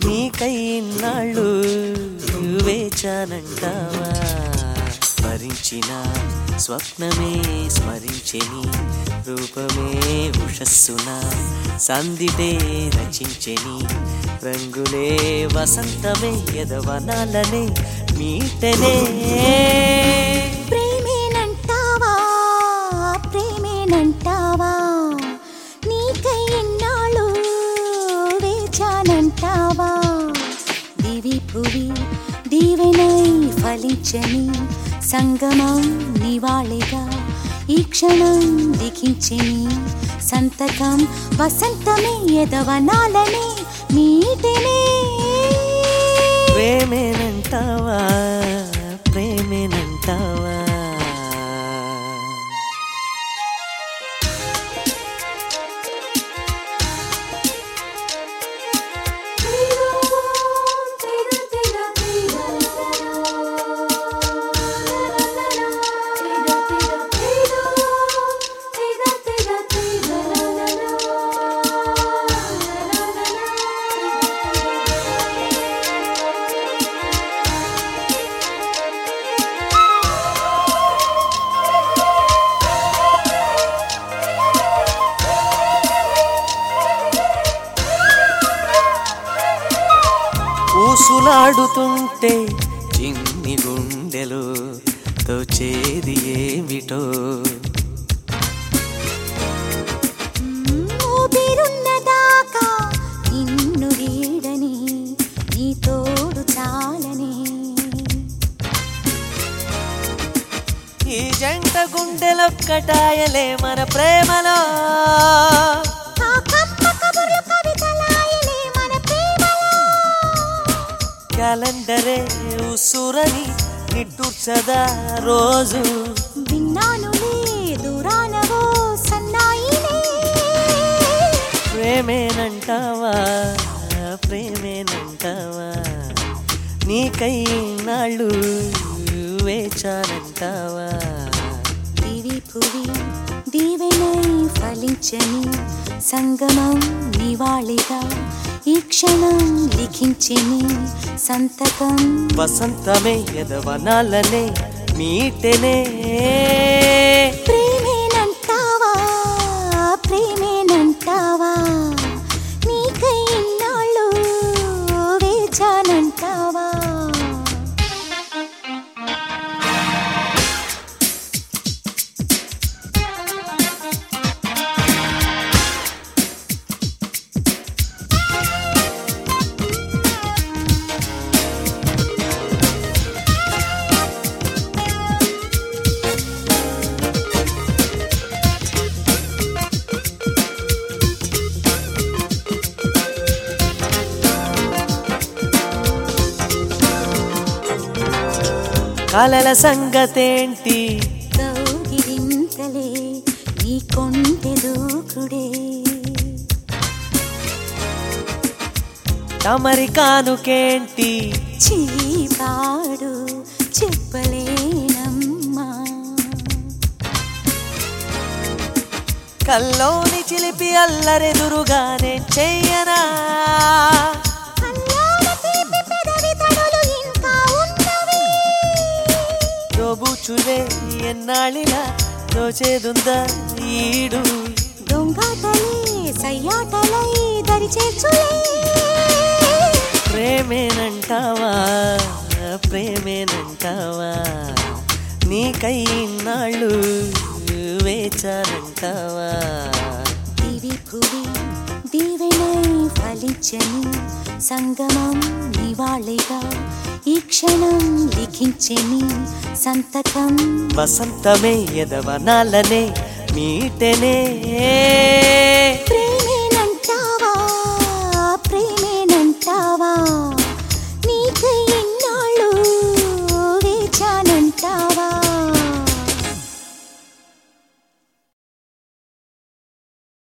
నీకై ఇన్నాళ్ళు వేచానంటావా స్మరించిన స్వప్నమే స్మరించెని రూపమే ఉషస్సున సందిటే రచించెని రంగులే వసంతమే ఎదవనాలనే మీటనే ప్రేమేనంటావా ప్రేమేనంటావా నీకై ఎన్నాళ్ళు వేచానంటావా దివి భువి దీవెనై ఫలించని సంగమం నివాళిగా ఈ క్షణం లిఖించని సంతకం వసంతమే ఎదవనాలని మీటనే ప్రేమేనంటావా ప్రేమేనంటావా ఊసులాడుతుంటే చిన్ని గుండెలు తోచేది ఏమిటో ఊపిరున్నదాకా నిన్ను వీడని నీ తోడు చాలని ఈ జంట గుండెలొక్కటాయలే మన ప్రేమలో ఆ కమ్మ కబుర్లు కవితలాయలే మన ప్రేమలో క్యాలెండరే ఉసురని నిట్టూర్చదా రోజు విన్నానులే దూరానవో సన్నాయిలే ప్రేమేనంటావా ప్రేమేనంటావా నీకై నాళ్ళు వేచానంటావా దివి భువి దీవెనై ఫలించని సంగమం నివాళిగా ఈ క్షణం లిఖించని సంతకం వసంతమే ఎదవనాలనే మీటెనే ప్రేమేనంటావా ప్రేమేనంటావా నీకై ఇన్నాళ్ళు వేచానంటావా కలల సంగతేంటి కౌగిలింతలే నీ కొంటె దూకుడే తమరి కానుకేంటి చీపాడు చెప్పలేనమ్మా కల్లోని చిలిపి అల్లరెదురుగానే చెయ్యనా అల్లాడ తీపి పెదవి తడులు ఇంకా ఉన్నవి దోబూచులే ఎన్నాళ్ళిలా దోచేదుందా ఈడు దొంగాటలే సయ్యాటలై దరి చేర్చులే ప్రేమేనంటావా ప్రేమేనంటావా నీకై నాళ్ళు వేచానంటావా దివి భువి దీవెనై ఫలించని సంగమం నివాళిగా ఈ క్షణం లిఖించని సంతకం వసంతమే ఎదవనాలనే మీటెనే